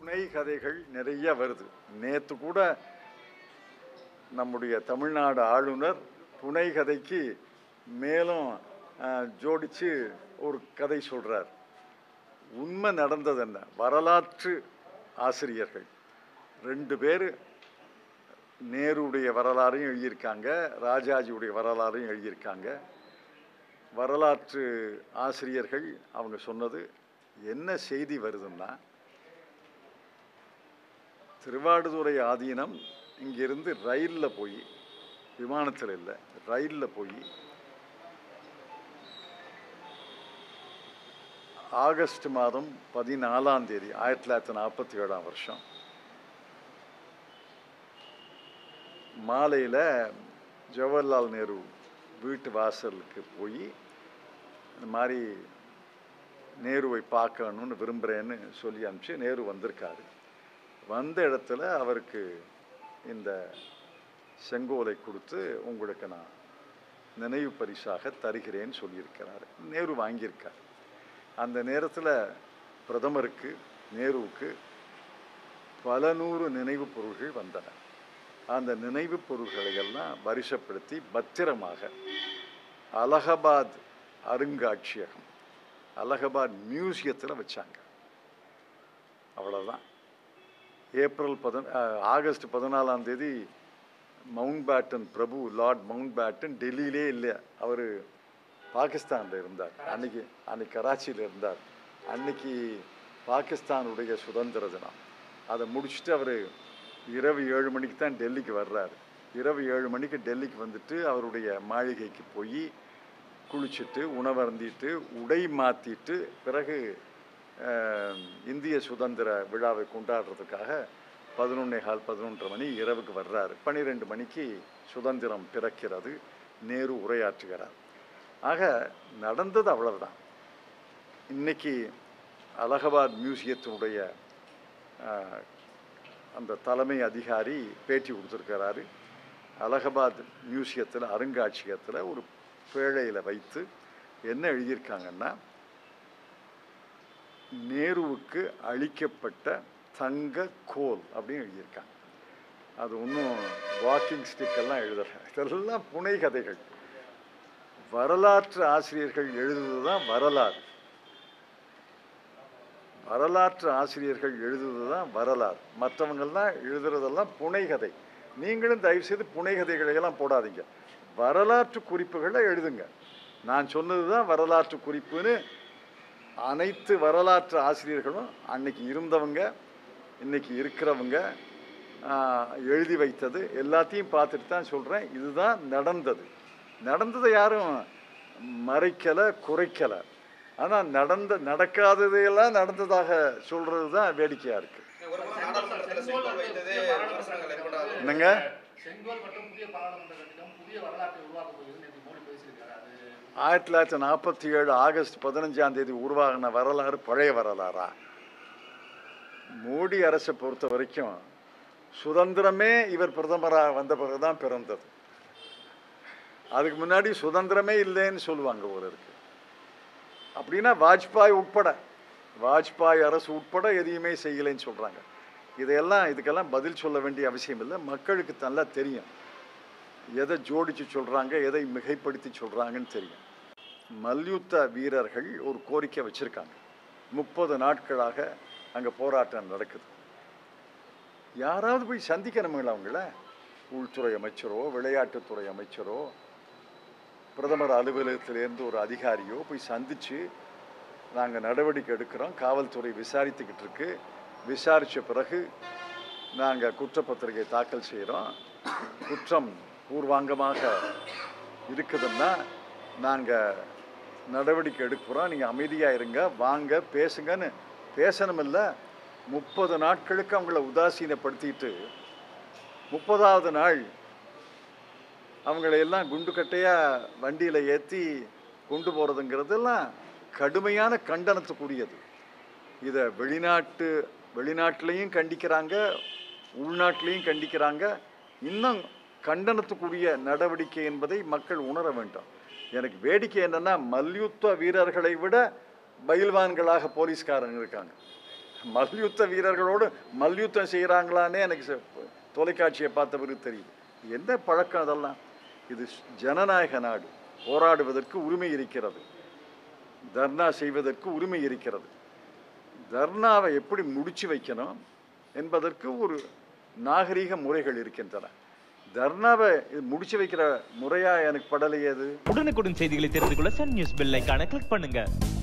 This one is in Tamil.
புனை கதைகள் நிறைய வருது நேற்று கூட நம்முடைய தமிழ்நாடு ஆளுநர் புனை கதைக்கு மேலும் அஹ், ஜோடிச்சு ஒரு கதை சொல்றார் உண்மை நடந்தது என்ன வரலாற்று ஆசிரியர்கள் ரெண்டு பேர் நேருடைய வரலாறையும் எழுதியிருக்காங்க ராஜாஜியுடைய வரலாறையும் எழுதியிருக்காங்க வரலாற்று ஆசிரியர்கள் அவங்க சொன்னது என்ன செய்தி வருதுன்னா திருவாடுதுறை ஆதீனம் இங்கிருந்து ரயிலில் போய் விமானத்தில் இல்லை ரயிலில் போய் ஆகஸ்ட் மாதம் பதினாலாம் தேதி ஆயிரத்தி தொள்ளாயிரத்தி நாற்பத்தி ஏழாம் வருஷம் மாலையில் ஜவஹர்லால் நேரு வீட்டு வாசலுக்கு போய் இந்த மாதிரி நேருவை பார்க்கணும்னு விரும்புகிறேன்னு சொல்லி அனுப்பிச்சு நேரு வந்திருக்காரு வந்த இடத்துல அவருக்கு இந்த செங்கோலை கொடுத்து உங்களுக்கு நான் நினைவு பரிசாக தருகிறேன்னு சொல்லியிருக்கிறாரு நேரு வாங்கியிருக்கார் அந்த நேரத்தில் பிரதமருக்கு நேருவுக்கு பல நூறு நினைவுப் பொருள்கள் வந்தன அந்த நினைவுப் பொருள்களை எல்லாம் வரிசைப்படுத்தி பத்திரமாக அலகாபாத் அருங்காட்சியகம் அலகாபாத் மியூசியத்தில் வச்சாங்க அவ்வளோதான் ஏப்ரல் பதன் அஹ், ஆகஸ்ட் பதினாலாம் தேதி மவுண்ட் பேட்டன் பிரபு லார்ட் மவுண்ட் பேட்டன் டெல்லியிலே இல்லை அவர் பாகிஸ்தானில் இருந்தார் அன்னைக்கு அன்னைக்கு கராச்சியில் இருந்தார் அன்னைக்கு பாகிஸ்தானுடைய சுதந்திர தினம் அதை முடிச்சுட்டு அவர் இரவு ஏழு மணிக்கு தான் டெல்லிக்கு வர்றாரு இரவு ஏழு மணிக்கு டெல்லிக்கு வந்துட்டு அவருடைய மாளிகைக்கு போய் குளிச்சுட்டு உணவருந்திட்டு உடை மாற்றிட்டு பிறகு அஹ், இந்திய சுதந்திர விழாவை கொண்டாடுறதுக்காக பதினொன்னே கால் பதினொன்றரை மணி இரவுக்கு வர்றாரு பன்னிரெண்டு மணிக்கு சுதந்திரம் பிறக்கிறது நேரு உரையாற்றுகிறார் ஆக நடந்தது அவ்வளவுதான் இன்னைக்கு அலகாபாத் மியூசியத்தினுடைய அஹ், அந்த தலைமை அதிகாரி பேட்டி கொடுத்துருக்கிறாரு அலகாபாத் மியூசியத்தில் அருங்காட்சியகத்தில் ஒரு பேழையில் வைத்து என்ன எழுதியிருக்காங்கன்னா நேருவுக்கு அளிக்கப்பட்ட தங்க கோல் அப்படின்னு எழுதியிருக்காங்க அது ஒன்றும் வாக்கிங் ஸ்டிக்கெல்லாம் எழுதலை இதெல்லாம் புனை கதைகள் வரலாற்று ஆசிரியர்கள் எழுதுவது தான் வரலாறு வரலாற்று ஆசிரியர்கள் எழுதுவது தான் வரலாறு மற்றவங்கெல்லாம் எழுதுறதெல்லாம் புனைகதை நீங்களும் தயவுசெய்து புனைகதைகளை எல்லாம் போடாதீங்க வரலாற்று குறிப்புகளை எழுதுங்க நான் சொன்னது தான் வரலாற்று குறிப்புன்னு அனைத்து வரலாற்று ஆசிரியர்களும் அன்னைக்கு இருந்தவங்க இன்னைக்கு இருக்கிறவங்க ஆஹ், எழுதி வைத்தது எல்லாத்தையும் பார்த்துட்டு தான் சொல்கிறேன் இதுதான் நடந்தது நடந்ததை யாரும் மறைக்கலை குறைக்கலை ஆனால் நடந்த நடக்காததையெல்லாம் நடந்ததாக சொல்கிறது தான் வேடிக்கையாக இருக்குது ஒரு பக்கம் நாடாளுமன்றத்தில் செங்கோல் வைத்தது விமர்சனங்கள் ஏற்படாது என்னங்க செங்கோல் மற்றும் புதிய பாராளுமன்ற கட்டிடம் புதிய வரலாற்றை உருவாக்க போகுது நேற்று மோடி பேசியிருக்காரு அது ஆயிரத்தி தொள்ளாயிரத்தி நாற்பத்தி ஏழு ஆகஸ்ட் பதினஞ்சாம் தேதி உருவாகின வரலாறு பழைய வரலாறா மோடி அரசை பொறுத்த வரைக்கும் சுதந்திரமே இவர் பிரதமராக வந்த பிறகு தான் பிறந்தது அதுக்கு முன்னாடி சுதந்திரமே இல்லைன்னு சொல்லுவாங்க ஒரு இருக்கு அப்படின்னா வாஜ்பாய் உட்பட வாஜ்பாய் அரசு உட்பட எதையுமே செய்யலைன்னு சொல்கிறாங்க இதையெல்லாம் இதுக்கெல்லாம் பதில் சொல்ல வேண்டிய அவசியம் இல்லை மக்களுக்கு நல்லா தெரியும் எதை ஜோடிச்சு சொல்கிறாங்க எதை மிகைப்படுத்தி சொல்கிறாங்கன்னு தெரியும் மல்யுத்த வீரர்கள் ஒரு கோரிக்கை வச்சுருக்காங்க முப்பது நாட்களாக அங்கே போராட்டம் நடக்குது யாராவது போய் சந்திக்கணுங்களா அவங்கள உள்துறை அமைச்சரோ விளையாட்டுத்துறை அமைச்சரோ பிரதமர் அலுவலகத்திலேருந்து ஒரு அதிகாரியோ போய் சந்தித்து நாங்கள் நடவடிக்கை எடுக்கிறோம் காவல்துறை விசாரித்துக்கிட்டு இருக்கு விசாரித்த பிறகு நாங்கள் குற்றப்பத்திரிகை தாக்கல் செய்கிறோம் குற்றம் பூர்வாங்கமாக இருக்குதுன்னா நாங்கள் நடவடிக்கை எடுக்கிறோம் நீங்கள் அமைதியாக இருங்க வாங்க பேசுங்கன்னு பேசணுமில்ல முப்பது நாட்களுக்கு அவங்கள உதாசீனப்படுத்திட்டு முப்பதாவது நாள் அவங்கள எல்லாம் குண்டு கட்டையாக வண்டியில் ஏற்றி கொண்டு போகிறதுங்கிறதெல்லாம் கடுமையான கண்டனத்துக்குரியது இதை வெளிநாட்டு வெளிநாட்டிலையும் கண்டிக்கிறாங்க உள்நாட்டிலையும் கண்டிக்கிறாங்க இன்னும் கண்டனத்துக்குரிய நடவடிக்கை என்பதை மக்கள் உணர வேண்டும் எனக்கு வேடிக்கை என்னன்னா மல்யுத்த வீரர்களை விட பயில்வான்களாக போலீஸ்காரங்க இருக்காங்க மல்யுத்த வீரர்களோடு மல்யுத்தம் செய்கிறாங்களான்னே எனக்கு ச- தொலைக்காட்சியை பார்த்த பிறகு தெரியும் என்ன பழக்கம் அதெல்லாம் இது ஜனநாயக நாடு போராடுவதற்கு உரிமை இருக்கிறது தர்ணா செய்வதற்கு உரிமை இருக்கிறது தர்ணாவை எப்படி முடிச்சு வைக்கணும் என்பதற்கு ஒரு நாகரீக முறைகள் இருக்கின்றன தர்ணாவை இது முடிச்சு வைக்கிற முறையா எனக்கு படலையே அது உடனுக்குடன் செய்திகளை தெரிந்து கொள்ள சன் நியூஸ் பெல் ஐகானை கிளிக் பண்ணுங்க